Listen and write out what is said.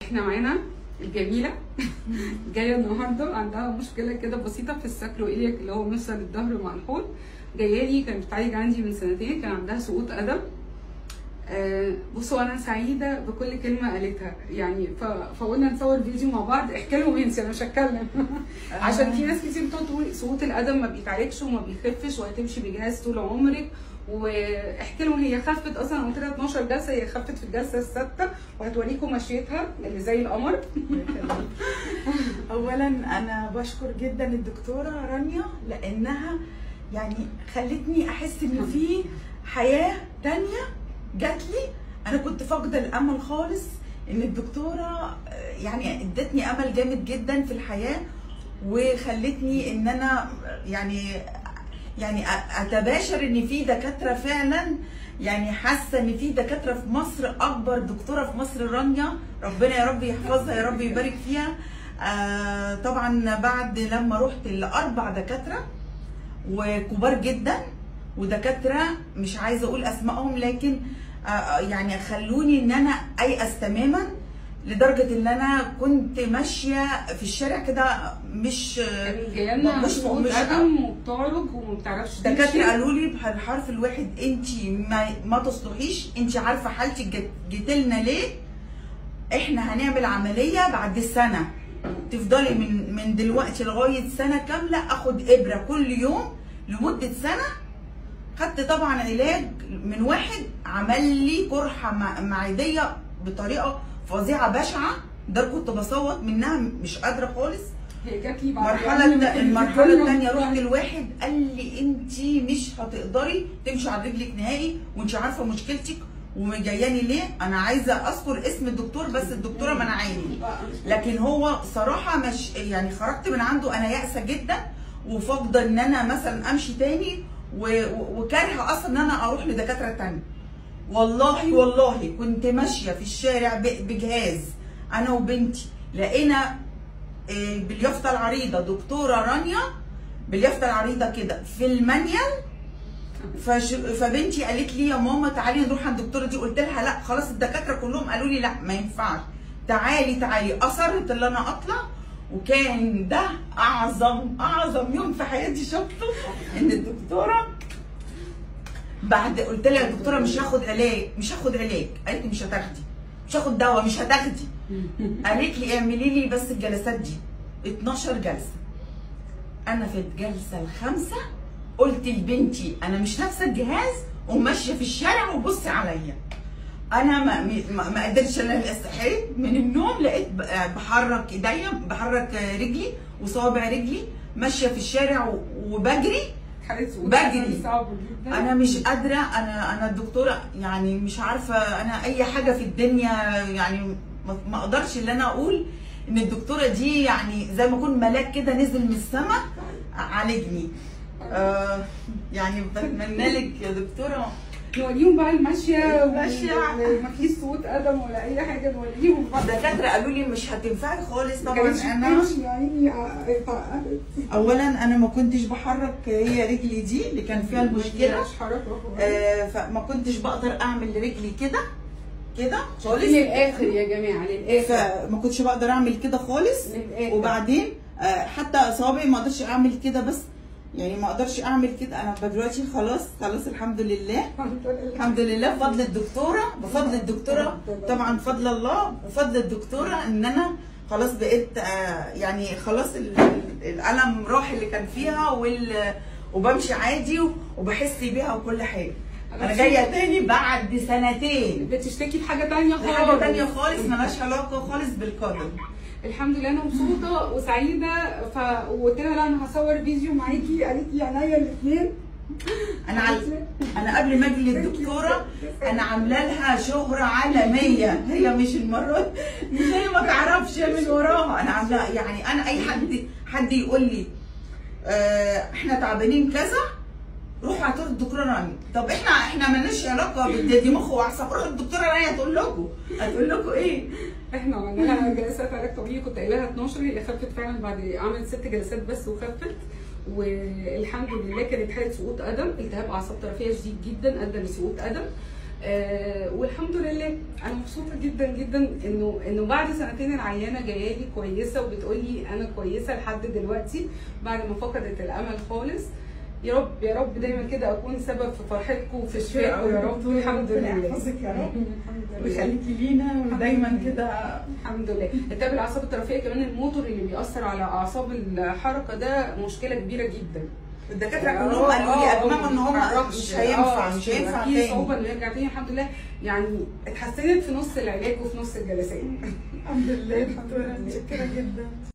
احنا معانا الجميله جايه النهارده عندها مشكله كده بسيطه في الساكرو إلياك اللي هو مفصل الظهر منحول جايه لي كانت بتعالج عندي من سنتين كان عندها سقوط قدم آه، بصوا انا سعيده بكل كلمه قالتها يعني ف- فقلنا نصور فيديو مع بعض احكي لهم انت انا مش هتكلم عشان في ناس كتير بتقعد تقول سقوط القدم ما بيتعالجش وما بيخفش وهتمشي بجهاز طول عمرك واحكي لهم هي خفت اصلا قلت لها 12 جلسه هي خفت في الجلسه السادسه وهتوريكم مشيتها اللي زي القمر اولا انا بشكر جدا الدكتوره رانيا لانها يعني خلتني احس ان في حياه تانية جات لي انا كنت فاقده الامل خالص ان الدكتوره آه، يعني ادتني امل جامد جدا في الحياه وخلتني ان انا يعني يعني أ- اتباشر ان في دكاتره فعلا يعني حاسه ان في دكاتره في مصر اكبر دكتوره في مصر رانيا ربنا يا رب يحفظها يا رب يبارك فيها آه طبعا بعد لما رحت لاربع دكاتره وكبار جدا ودكاتره مش عايزه اقول اسمائهم لكن آه يعني خلوني ان انا ايأس تماما لدرجه ان انا كنت ماشيه في الشارع كده مش كان جايه لنا مش سقوط مش قدم وبتعرج وما بتعرفش دكاتره تمشي. قالوا لي بالحرف الواحد انت ما, ما تصلحيش انت عارفه حالتك جت, جيت لنا ليه احنا هنعمل عمليه بعد السنه تفضلي من من دلوقتي لغايه سنه كامله اخد ابره كل يوم لمده سنه خدت طبعا علاج من واحد عمل لي قرحه مع- معديه بطريقه فظيعه بشعه ده كنت بصوت منها مش قادره خالص هي جات لي بعد المرحلة يعني الت- ما كنت المرحلة الدنيا الثانية مفتوحة. رحت لواحد قال لي انت مش هتقدري تمشي على رجلك نهائي وانت عارفة مشكلتك وجاياني ليه؟ انا عايزة اذكر اسم الدكتور بس الدكتورة منعاني لكن هو صراحة مش يعني خرجت من عنده انا يائسة جدا وفاقدة ان انا مثلا امشي تاني و- و- وكارهة اصلا ان انا اروح لدكاترة تانية والله والله كنت ماشية في الشارع ب- بجهاز انا وبنتي لقينا آه، باليافطه العريضه دكتوره رانيا باليافطه العريضه كده في المانيال فش... فبنتي قالت لي يا ماما تعالي نروح عند الدكتوره دي قلت لها لا خلاص الدكاتره كلهم قالوا لي لا ما ينفعش تعالي تعالي اصرت ان انا اطلع وكان ده اعظم اعظم يوم في حياتي شفته ان الدكتوره بعد قلت لها يا دكتوره مش هاخد علاج مش هاخد علاج قالت لي مش هتاخدي مش هاخد دواء مش هتاخدي قالت لي اعملي لي بس الجلسات دي 12 جلسه انا في الجلسه الخامسه قلت لبنتي انا مش لابسه الجهاز وماشيه في الشارع وبصي عليا انا ما ما, ما قدرتش انا صحيت من النوم لقيت ب- بحرك ايديا بحرك رجلي وصوابع رجلي ماشيه في الشارع و- وبجري حالة سقوط بجري. قدم صعبة جدا انا مش قادره انا انا الدكتوره يعني مش عارفه انا اي حاجه في الدنيا يعني ما- ما اقدرش ان انا اقول ان الدكتوره دي يعني زي ما اكون ملاك كده نزل من السماء عالجني آه يعني بتمنى لك يا دكتوره نوريهم بقى الماشية الماشية. ومفيش صوت قدم ولا أي حاجة نوريهم بقى الدكاتره قالوا لي مش هتنفعي خالص ما طبعا كانتش انا بتمشي يا عيني اتعقدت اولا انا ما كنتش بحرك هي رجلي دي اللي كان فيها المشكله مش حركة خالص. آه فما كنتش بقدر اعمل رجلي كده كده خالص للآخر يا جماعة للآخر فما كنتش بقدر اعمل كده خالص للآخر. وبعدين آه، حتى صوابعي ما اقدرش اعمل كده بس يعني ما اقدرش اعمل كده انا دلوقتي خلاص خلاص الحمد لله الحمد لله بفضل الدكتوره بفضل الدكتوره طبعا بفضل الله وفضل الدكتوره ان انا خلاص بقيت آه، يعني خلاص ال- ال- الالم راح اللي كان فيها وال وبمشي عادي وبحس بيها وكل حاجه انا جايه تاني بعد سنتين بتشتكي بحاجة تانية دي خالص حاجه تانية خالص ملهاش علاقه خالص بالقدم الحمد لله انا مبسوطه وسعيده فقلت لها لا انا هصور فيديو معاكي قالت لي عينيا الاثنين انا عل... انا قبل ما اجي للدكتوره انا عامله لها شهره عالميه هي مش المره مش هي ما تعرفش من وراها انا عامله يعني انا اي حد حد يقول لي آه احنا تعبانين كذا روحوا هاتوا الدكتوره رانيا طب احنا احنا مالناش علاقه بدي دي مخ واعصاب روحوا الدكتوره رانيا هتقول لكم هتقول لكم ايه احنا عملنا لها جلسات علاج طبيعي كنت قايله لها 12 هي خفت فعلا بعد عملت ست جلسات بس وخفت والحمد لله كانت حاله سقوط قدم التهاب اعصاب طرفيه شديد جدا ادى لسقوط قدم آه والحمد لله انا مبسوطه جدا جدا انه انه بعد سنتين العيانه جايه لي كويسه وبتقول لي انا كويسه لحد دلوقتي بعد ما فقدت الامل خالص يا رب يا رب دايما كده اكون سبب في فرحتكم وفي شفائكم يا رب الحمد ربنا لله يحفظك يا رب الحمد لله ويخليكي لينا ودايما كده الحمد لله التهاب الاعصاب الطرفيه كمان الموتور اللي بيأثر على اعصاب الحركه ده مشكله كبيره جدا الدكاتره كلهم قالوا لي اجمعوا ان هم مش هينفع مش هينفع في تاني صعوبه انه يرجع تاني الحمد لله يعني اتحسنت في نص العلاج وفي نص الجلسات الحمد لله دكتوره متشكره جدا